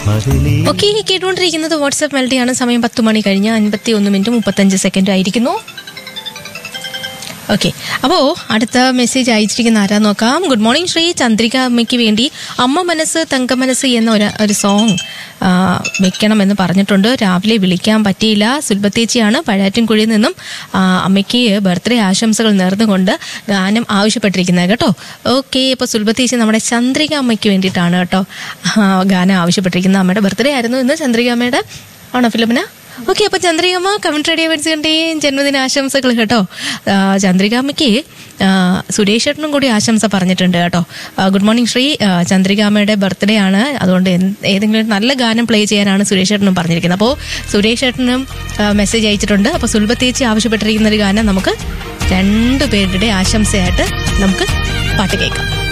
മതിലേ okay കേട്ടുകൊണ്ടിരിക്കുന്നത് WhatsApp മെലഡിയാണ് സമയം പത്ത് മണി കഴിഞ്ഞ് അൻപത്തി ഒന്ന് മിനിറ്റ് മുപ്പത്തഞ്ച് സെക്കൻഡ് ആയിരിക്കുന്നു ഓക്കെ അപ്പോൾ അടുത്ത മെസ്സേജ് അയച്ചിരിക്കുന്ന ആരാ നോക്കാം ഗുഡ് മോർണിംഗ് ശ്രീ ചന്ദ്രിക അമ്മയ്ക്ക് വേണ്ടി അമ്മ മനസ്സ് തങ്ക മനസ്സ് എന്ന ഒരു ഒരു സോങ് വെക്കണമെന്ന് പറഞ്ഞിട്ടുണ്ട് രാവിലെ വിളിക്കാൻ പറ്റിയില്ല സുൽബത്തേച്ചിയാണ് പഴാറ്റിൻകുഴിയിൽ നിന്നും ആ, അമ്മയ്ക്ക് ബർത്ത്ഡേ ആശംസകൾ നേർന്നുകൊണ്ട് ഗാനം ആവശ്യപ്പെട്ടിരിക്കുന്നത് കേട്ടോ ഓക്കെ ഇപ്പോൾ സുൽബത്തേച്ചി നമ്മുടെ ചന്ദ്രിക അമ്മയ്ക്ക് വേണ്ടിയിട്ടാണ് കേട്ടോ ആ, ഗാനം ആവശ്യപ്പെട്ടിരിക്കുന്നത് അമ്മയുടെ ബർത്ത്ഡേ ആയിരുന്നു ഇന്ന് ചന്ദ്രിക അമ്മയുടെ ആണോ ഫിലിമിന ഓക്കെ അപ്പൊ ചന്ദ്രികമ്മ കമന്റ് റേഡിയോ വെച്ചിട്ടുണ്ടെങ്കിൽ ജന്മദിന ആശംസകൾ കേട്ടോ ആ, ചന്ദ്രികാമ്മയ്ക്ക് ആ, സുരേഷ് ചേട്ടനും കൂടി ആശംസ പറഞ്ഞിട്ടുണ്ട് കേട്ടോ ആ, ഗുഡ് മോർണിംഗ് ശ്രീ ആ, ചന്ദ്രികാമ്മയുടെ ബർത്ത്ഡേ ആണ് അതുകൊണ്ട് എന്ത്- ഏതെങ്കിലും ഒരു നല്ല ഗാനം പ്ലേ ചെയ്യാനാണ് സുരേഷ് ചേട്ടനും പറഞ്ഞിരിക്കുന്നത് അപ്പോൾ സുരേഷ് ചേട്ടനും മെസ്സേജ് അയച്ചിട്ടുണ്ട് അപ്പോൾ സുൽഭത്തേച്ചി ആവശ്യപ്പെട്ടിരിക്കുന്ന ഒരു ഗാനം നമുക്ക് രണ്ടു പേരുടെ ആശംസയായിട്ട് നമുക്ക് പാട്ട് കേൾക്കാം